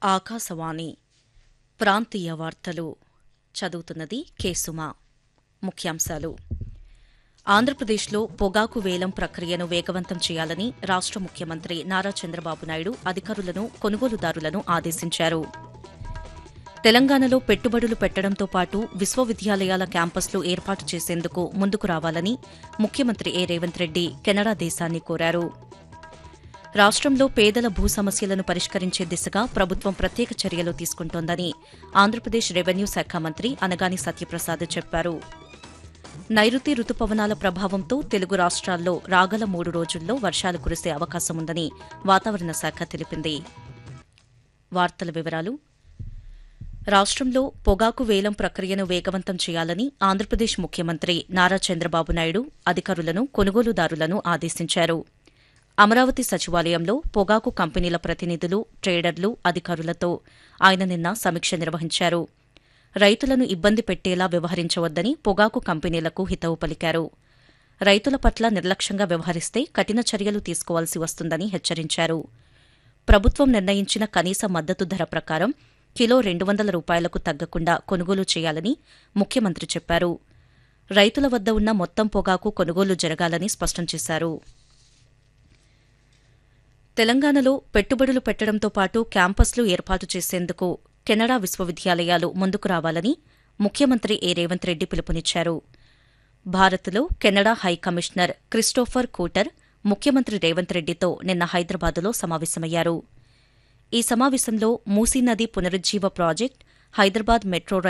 ఆకాశవాణి ప్రాంతీయ వార్తలు చదువుతున్నది కేసుమా ముఖ్యాంశాలు ఆంధ్రప్రదేశ్లో పొగాకు వేలం ప్రక్రియను వేగవంతం చేయాలని రాష్ట ముఖ్యమంత్రి నారా చంద్రబాబు నాయుడు అధికారులను కొనుగోలుదారులను ఆదేశించారు తెలంగాణలో పెట్టుబడులు పెట్టడంతో పాటు విశ్వవిద్యాలయాల క్యాంపస్లు ఏర్పాటు చేసేందుకు ముందుకు రావాలని ముఖ్యమంత్రి ఏ రేవంత్ రెడ్డి కెనడా దేశాన్ని కోరారు రాష్ట్రంలో పేదల భూ సమస్యలను పరిష్కరించే దిశగా ప్రభుత్వం ప్రత్యేక చర్యలు తీసుకుంటోందని ఆంధ్రప్రదేశ్ రెవెన్యూ శాఖ మంత్రి అనగాని సత్యప్రసాద్ చెప్పారు నైరుతి రుతుపవనాల ప్రభావంతో తెలుగు రాష్ట్రాల్లో రాగల మూడు రోజుల్లో వర్షాలు కురిసే అవకాశముందని వాతావరణ శాఖ తెలిపింది వార్తల వివరాలు రాష్ట్రంలో పొగాకు వేలం ప్రక్రియను వేగవంతం చేయాలని ఆంధ్రప్రదేశ్ ముఖ్యమంత్రి నారా చంద్రబాబు నాయుడు అధికారులను కొనుగోలుదారులను ఆదేశించారు అమరావతి సచివాలయంలో పొగాకు కంపెనీల ప్రతినిధులు ట్రేడర్లు అధికారులతో ఆయన నిన్న సమీక్ష నిర్వహించారు రైతులను ఇబ్బంది పెట్టేలా వ్యవహరించవద్దని పొగాకు కంపెనీలకు హితవు పలికారు రైతుల పట్ల నిర్లక్ష్యంగా వ్యవహరిస్తే కఠిన చర్యలు తీసుకోవాల్సి వస్తుందని హెచ్చరించారు ప్రభుత్వం నిర్ణయించిన కనీస మద్దతు ధర ప్రకారం కిలో రెండు వందల రూపాయలకు తగ్గకుండా కొనుగోలు చేయాలని ముఖ్యమంత్రి చెప్పారు రైతుల వద్ద ఉన్న మొత్తం పొగాకు కొనుగోలు జరగాలని స్పష్టం చేశారు తెలంగాణలో పెట్టుబడులు పెట్టడంతో పాటు క్యాంపస్లు ఏర్పాటు చేసేందుకు కెనడా విశ్వవిద్యాలయాలు ముందుకు రావాలని ముఖ్యమంత్రి ఏ రేవంత్ రెడ్డి పిలుపునిచ్చారు భారత్లో Canada high commissioner Christopher Cooter ముఖ్యమంత్రి రేవంత్ రెడ్డితో నిన్న హైదరాబాదులో సమావేశమయ్యారు ఈ సమావేశంలో మూసీ నది పునరుజ్జీవ ప్రాజెక్ట్ హైదరాబాద్ మెట్రో